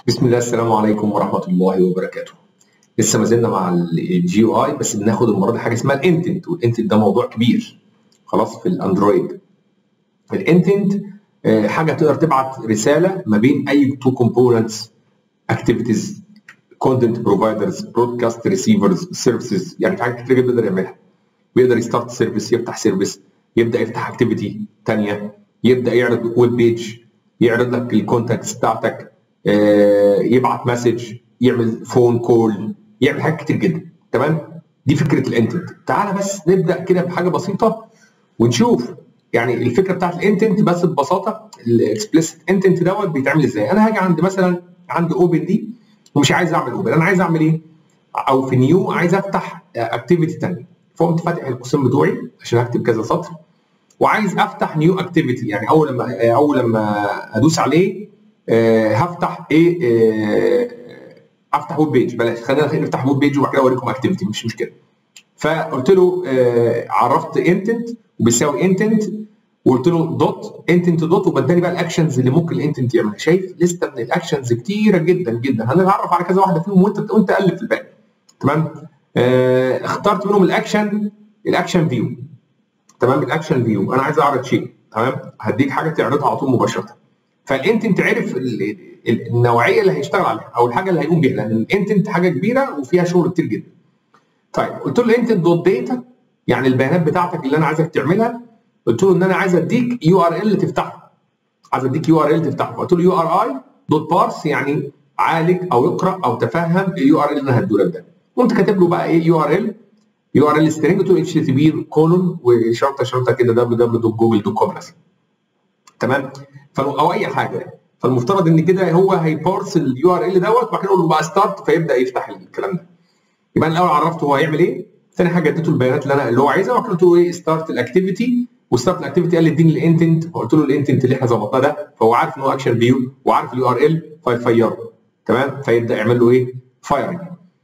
بسم الله السلام عليكم ورحمه الله وبركاته لسه ما زلنا مع الجي يو اي بس بناخد المره دي حاجه اسمها الانتنت والانتنت ده موضوع كبير خلاص في الاندرويد الانتنت حاجه تقدر تبعت رساله ما بين اي تو كومبوننتس اكتيفيتيز كونتنت بروفايدرز برودكاست ريسيفرز سيرفيسز يعني في حاجات كتير جدا بيقدر يعملها بيقدر يستارت سيرفيس يفتح سيرفيس يبدا يفتح اكتيفيتي ثانيه يبدا يعرض ويب بيج يعرض لك الكونتاكتس بتاعتك يبعت مسج يعمل فون كول يعمل حاجات كتير جدا تمام دي فكره الانتنت تعالى بس نبدا كده بحاجه بسيطه ونشوف يعني الفكره بتاعت الانتنت بس ببساطه الاكسبلسيت انتنت دوت بيتعمل ازاي انا هاجي عند مثلا عند اوبن دي ومش عايز اعمل اوبن انا عايز اعمل ايه او في نيو عايز افتح اكتيفيتي ثانيه فقمت فاتح القوسين بتوعي عشان اكتب كذا سطر وعايز افتح نيو اكتيفيتي يعني اول لما اول لما ادوس عليه آه هفتح ايه آه افتح ويب بيج بلاش خلينا نفتح ويب بيج وبعد كده اوريكم اكتيفيتي مش مشكله فقلت له آه عرفت انتنت وبيساوي انتنت وقلت له دوت انتنت دوت وبداني بقى الاكشنز اللي ممكن الانتنت يعملها شايف لسته من الاكشنز كتيره جدا جدا هنتعرف على كذا واحده فيهم وانت وانت قلب في الباقي تمام آه اخترت منهم الاكشن الاكشن فيو تمام الاكشن فيو انا عايز اعرض شيء تمام هديك حاجه تعرضها على طول مباشره فالانتنت عرف النوعيه اللي هيشتغل عليها او الحاجه اللي هيقوم بيها لان الانتنت حاجه كبيره وفيها شغل كتير جدا طيب قلت له انتنت دوت داتا يعني البيانات بتاعتك اللي انا عايزك تعملها قلت له ان انا عايز اديك يو ار ال تفتحه عايز اديك يو ار ال تفتحه قلت له يو ار اي دوت بارس يعني عالج او اقرا او تفهم اليو ار ال اللي انا هديهولك ده قمت كاتب له بقى ايه يو ار ال يو ار ال سترينج قلت له اتش تي بي كولون وشرطه شرطه كده www.google.com مثلا تمام او اي حاجه فالمفترض ان كده هو هيبارس اليو ار ال دوت وبعد كده اقول له بقى ستارت فيبدا يفتح الكلام ده يبقى انا الاول عرفته هو هيعمل ايه ثاني حاجه اديته البيانات اللي انا اللي هو عايزها وبعد كده قلت له ايه ستارت الاكتيفيتي وستارت الاكتيفيتي قال لي اديني الانتنت فقلت له الانتنت اللي احنا ظبطناه ده فهو عارف ان هو اكشن فيو وعارف اليو ار ال فيفيره تمام فيبدا يعمل له ايه فايرنج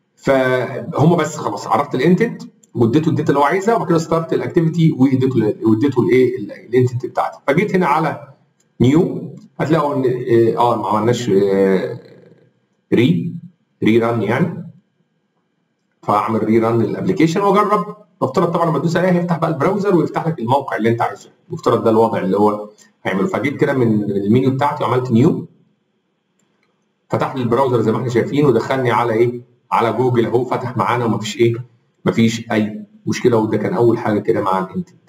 فهم بس خلاص عرفت الانتنت واديته الداتا اللي هو عايزها وبعد كده ستارت الاكتيفيتي واديته واديته الايه الانتنت بتاعتي فجيت هنا على نيو هتلاقوا ان اه ما عملناش ري ري ران يعني فاعمل ري ران للابلكيشن واجرب مفترض طبعا لما تدوس عليها هيفتح بقى البراوزر ويفتح لك الموقع اللي انت عايزه مفترض ده الوضع اللي هو هيعمله فجيت كده من المنيو بتاعتي وعملت نيو فتح لي البراوزر زي ما احنا شايفين ودخلني على ايه على جوجل اهو فتح معانا ومفيش ايه مفيش اي مشكله وده كان اول حاجه كده مع الانتنت